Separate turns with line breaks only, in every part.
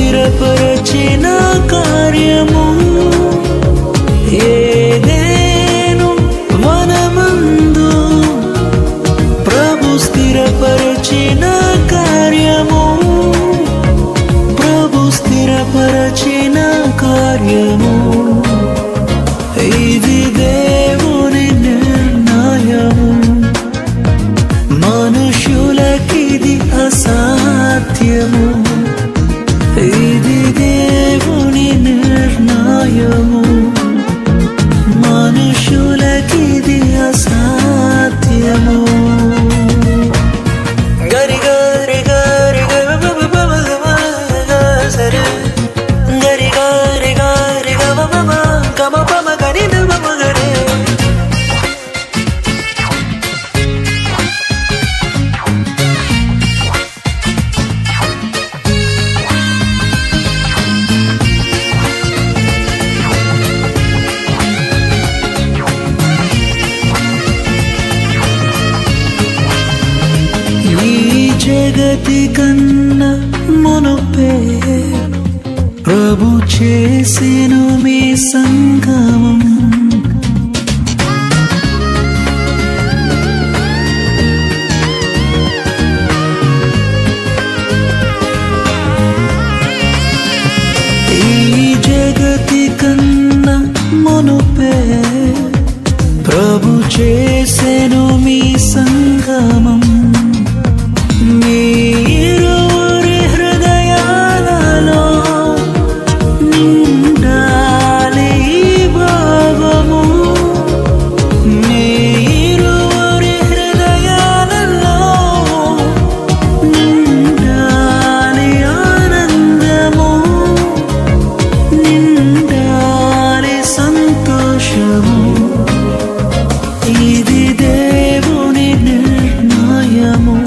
స్థిరపరచిన కార్యము ఏదేను వనమందు ప్రభు స్థిరపరచిన కార్యము ప్రభు స్థిరపరచిన కార్యము ఇది దేవుని నిర్ణయము మనుషులకిది అసాధ్యము ఇది దేవుని నిర్ణయము మనుషులకిది అసాధ్యము గరి గరి గరి గ బ బ బ బ గ మ గ సరి గరి గరి గరి గ బ బ బ గ మ ప మ గరి న బ మ గరి ఈ జగతి కన్నా మునుపే ప్రభు చేసెను మీ సంగమం ఈ జగతి కన్నా మునుపే ప్రభు చేసెను మీ సంగమం మీ ఇరువురి హృదయాలలో నిండాలి ఈ భావము మీ ఇరువురి హృదయాలలో నిండాలి ఆనందము నిండాలి సంతోషము ఇది దేవుని నిర్ణయము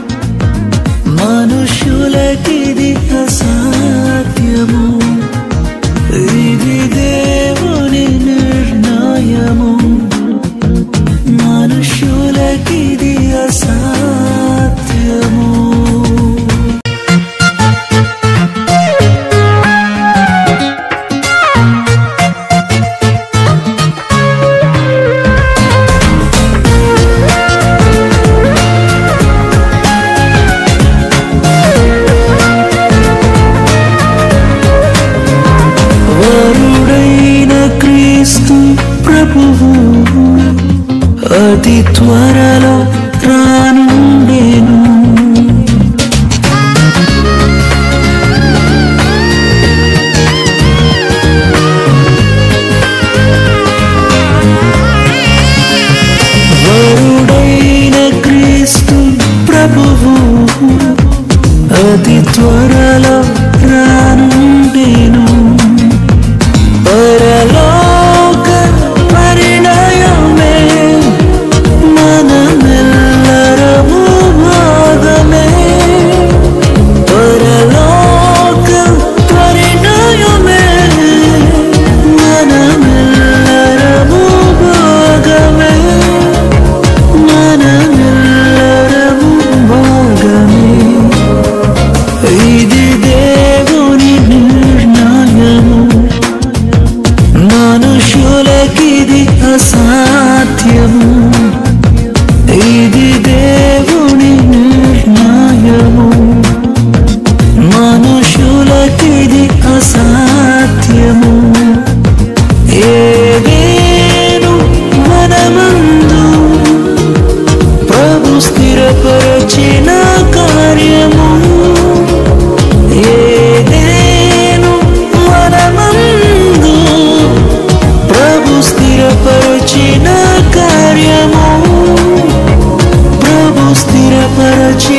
మనుషులకిది అసాధ్యము ఇది దేవుని నిర్ణయము మనుషులకిది అసాధ్యము వరుడైన క్రీస్తు ప్రభువు అతి త్వరలో రానుండేను వరుడైన క్రీస్తు ప్రభువు అతి త్వరలో రానుండేను పరలోక పరిణయమే మనమెల్లరము భాగమే పరలోక పరిణయమే మనమెల్లరము భాగమే మనమెల్లరము భాగమే ఇది దేవుని నిర్ణయము మనుషులకిది అసాధ్యము ఇది దేవుని నిర్ణయము మనుషులకిది అసాధ్యము ఏదేను వనమందు ప్రభు స్థిరపరచిన కార్యము ఏదేను వనమందు ప్రభు స్థిరపరచిన కార్యము ప్రభు స్థిరపరచిన